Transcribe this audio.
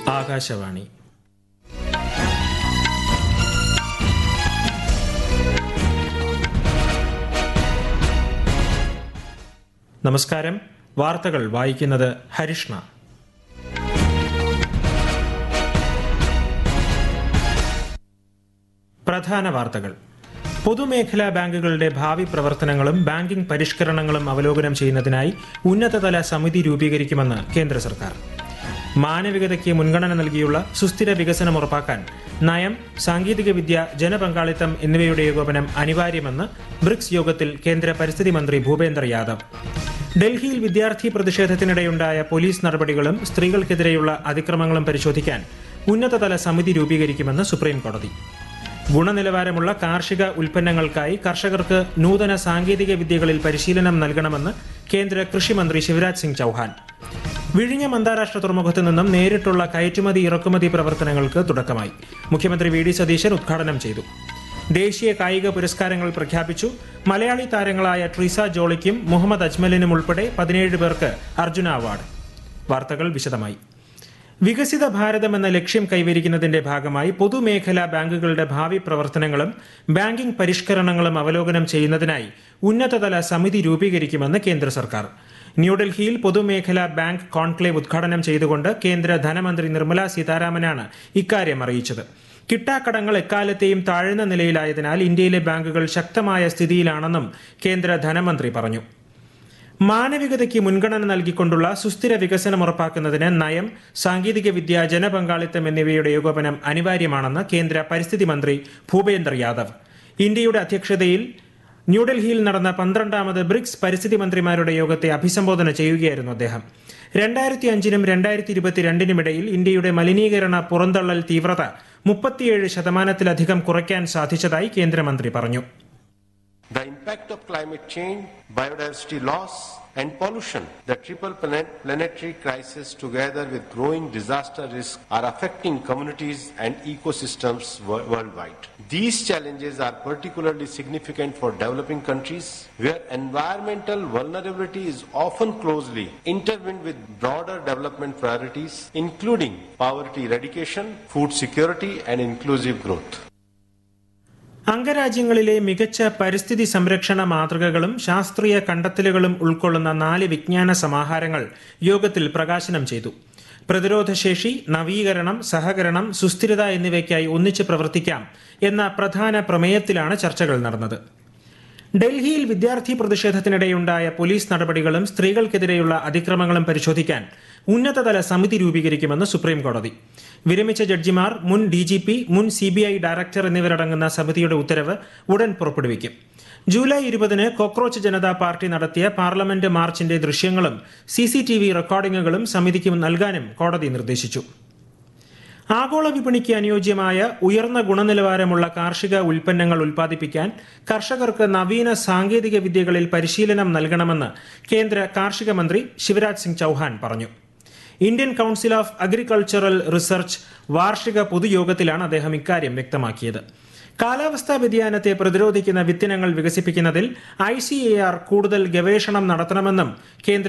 ആകാശവാണി നമസ്കാരം വാർത്തകൾ വായിക്കുന്നത് ഹരിഷ്ണ പ്രധാന വാർത്തകൾ പൊതുമേഖലാ ബാങ്കുകളുടെ ഭാവി പ്രവർത്തനങ്ങളും ബാങ്കിംഗ് പരിഷ്കരണങ്ങളും അവലോകനം ചെയ്യുന്നതിനായി ഉന്നതതല സമിതി രൂപീകരിക്കുമെന്ന് കേന്ദ്ര സർക്കാർ മാനവികതയ്ക്ക് മുൻഗണന നൽകിയുള്ള സുസ്ഥിര വികസനം ഉറപ്പാക്കാൻ നയം സാങ്കേതികവിദ്യ ജനപങ്കാളിത്തം എന്നിവയുടെ ഏകോപനം അനിവാര്യമെന്ന് ബ്രിക്സ് യോഗത്തിൽ കേന്ദ്ര പരിസ്ഥിതി മന്ത്രി ഭൂപേന്ദ്ര യാദവ് ഡൽഹിയിൽ വിദ്യാർത്ഥി പ്രതിഷേധത്തിനിടെയുണ്ടായ പോലീസ് നടപടികളും സ്ത്രീകൾക്കെതിരെയുള്ള അതിക്രമങ്ങളും പരിശോധിക്കാൻ ഉന്നതതല സമിതി രൂപീകരിക്കുമെന്ന് സുപ്രീം കോടതി ഗുണനിലവാരമുള്ള കാർഷിക ഉൽപ്പന്നങ്ങൾക്കായി കർഷകർക്ക് നൂതന സാങ്കേതിക വിദ്യകളിൽ പരിശീലനം നൽകണമെന്ന് കേന്ദ്ര കൃഷിമന്ത്രി ശിവരാജ് സിംഗ് ചൌഹാൻ വിഴിഞ്ഞം അന്താരാഷ്ട്ര തുറമുഖത്ത് നിന്നും നേരിട്ടുള്ള കയറ്റുമതി ഇറക്കുമതി പ്രവർത്തനങ്ങൾക്ക് തുടക്കമായി മുഖ്യമന്ത്രി വി ഡി സതീശൻ ഉദ്ഘാടനം ചെയ്തു ദേശീയ കായിക പുരസ്കാരങ്ങൾ പ്രഖ്യാപിച്ചു മലയാളി താരങ്ങളായ ട്രീസ ജോളിക്കും മുഹമ്മദ് അജ്മലിനും ഉൾപ്പെടെ പതിനേഴ് പേർക്ക് അർജുന അവാർഡ് വാർത്തകൾ വിശദമായി വികസിത ഭാരതം എന്ന ലക്ഷ്യം കൈവരിക്കുന്നതിന്റെ ഭാഗമായി പൊതുമേഖലാ ബാങ്കുകളുടെ ഭാവി പ്രവർത്തനങ്ങളും ബാങ്കിംഗ് പരിഷ്കരണങ്ങളും അവലോകനം ചെയ്യുന്നതിനായി ഉന്നതതല സമിതി രൂപീകരിക്കുമെന്ന് കേന്ദ്ര സർക്കാർ ന്യൂഡൽഹിയിൽ പൊതുമേഖലാ ബാങ്ക് കോൺക്ലേവ് ഉദ്ഘാടനം ചെയ്തുകൊണ്ട് കേന്ദ്ര ധനമന്ത്രി നിർമ്മല സീതാരാമനാണ് ഇക്കാര്യം അറിയിച്ചത് കിട്ടാക്കടങ്ങൾ എക്കാലത്തെയും താഴ്ന്ന നിലയിലായതിനാൽ ഇന്ത്യയിലെ ബാങ്കുകൾ ശക്തമായ സ്ഥിതിയിലാണെന്നും കേന്ദ്ര ധനമന്ത്രി പറഞ്ഞു മാനവികതയ്ക്ക് മുൻഗണന നൽകിക്കൊണ്ടുള്ള സുസ്ഥിര വികസനം ഉറപ്പാക്കുന്നതിന് നയം സാങ്കേതികവിദ്യ ജനപങ്കാളിത്തം എന്നിവയുടെ ഏകോപനം അനിവാര്യമാണെന്ന് കേന്ദ്ര പരിസ്ഥിതി മന്ത്രി ഭൂപേന്ദർ യാദവ് ഇന്ത്യയുടെ അധ്യക്ഷതയിൽ ന്യൂഡൽഹിയിൽ നടന്ന പന്ത്രണ്ടാമത് ബ്രിക്സ് പരിസ്ഥിതി മന്ത്രിമാരുടെ യോഗത്തെ അഭിസംബോധന ചെയ്യുകയായിരുന്നു അദ്ദേഹം രണ്ടായിരത്തി അഞ്ചിനും രണ്ടായിരത്തി ഇരുപത്തിരണ്ടിനുമിടയിൽ ഇന്ത്യയുടെ മലിനീകരണ പുറന്തള്ളൽ തീവ്രത മുപ്പത്തിയേഴ് ശതമാനത്തിലധികം കുറയ്ക്കാൻ സാധിച്ചതായി കേന്ദ്രമന്ത്രി പറഞ്ഞു The impact of climate change, biodiversity loss, and pollution, the triple planet- planetary crisis together with growing disaster risk are affecting communities and ecosystems wo- worldwide. These challenges are particularly significant for developing countries where environmental vulnerability is often closely intertwined with broader development priorities including poverty eradication, food security and inclusive growth. അംഗരാജ്യങ്ങളിലെ മികച്ച പരിസ്ഥിതി സംരക്ഷണ മാതൃകകളും ശാസ്ത്രീയ കണ്ടെത്തലുകളും ഉൾക്കൊള്ളുന്ന നാല് വിജ്ഞാന സമാഹാരങ്ങൾ യോഗത്തിൽ പ്രകാശനം ചെയ്തു പ്രതിരോധശേഷി നവീകരണം സഹകരണം സുസ്ഥിരത എന്നിവയ്ക്കായി ഒന്നിച്ച് പ്രവർത്തിക്കാം എന്ന പ്രധാന പ്രമേയത്തിലാണ് ചർച്ചകൾ നടന്നത് ഡൽഹിയിൽ വിദ്യാർത്ഥി പ്രതിഷേധത്തിനിടെയുണ്ടായ പോലീസ് നടപടികളും സ്ത്രീകൾക്കെതിരെയുള്ള അതിക്രമങ്ങളും പരിശോധിക്കാൻ ഉന്നതതല സമിതി രൂപീകരിക്കുമെന്ന് സുപ്രീം കോടതി വിരമിച്ച ജഡ്ജിമാർ മുൻ ഡി ജി പി മുൻ സി ബി ഐ ഡയറക്ടർ എന്നിവരടങ്ങുന്ന സമിതിയുടെ ഉത്തരവ് ഉടൻ പുറപ്പെടുവിക്കും ജൂലൈ ഇരുപതിന് കോക്രോച്ച് ജനതാ പാർട്ടി നടത്തിയ പാർലമെന്റ് മാർച്ചിന്റെ ദൃശ്യങ്ങളും സി സി ടി വി റെക്കോർഡിംഗുകളും സമിതിക്ക് നൽകാനും കോടതി നിർദ്ദേശിച്ചു ആഗോള വിപണിക്ക് അനുയോജ്യമായ ഉയർന്ന ഗുണനിലവാരമുള്ള കാർഷിക ഉൽപ്പന്നങ്ങൾ ഉൽപ്പാദിപ്പിക്കാൻ കർഷകർക്ക് നവീന സാങ്കേതിക വിദ്യകളിൽ പരിശീലനം നൽകണമെന്ന് കേന്ദ്ര കാർഷിക മന്ത്രി ശിവരാജ് സിംഗ് ചൌഹാൻ പറഞ്ഞു Indian Council of Agricultural Research വാർഷിക പൊതുയോഗത്തിലാണ് അദ്ദേഹം ഇക്കാര്യം വ്യക്തമാക്കിയത് കാലാവസ്ഥാ വ്യതിയാനത്തെ പ്രതിരോധിക്കുന്ന വിത്തിനങ്ങൾ വികസിപ്പിക്കുന്നതിൽ ഐ കൂടുതൽ ഗവേഷണം നടത്തണമെന്നും കേന്ദ്ര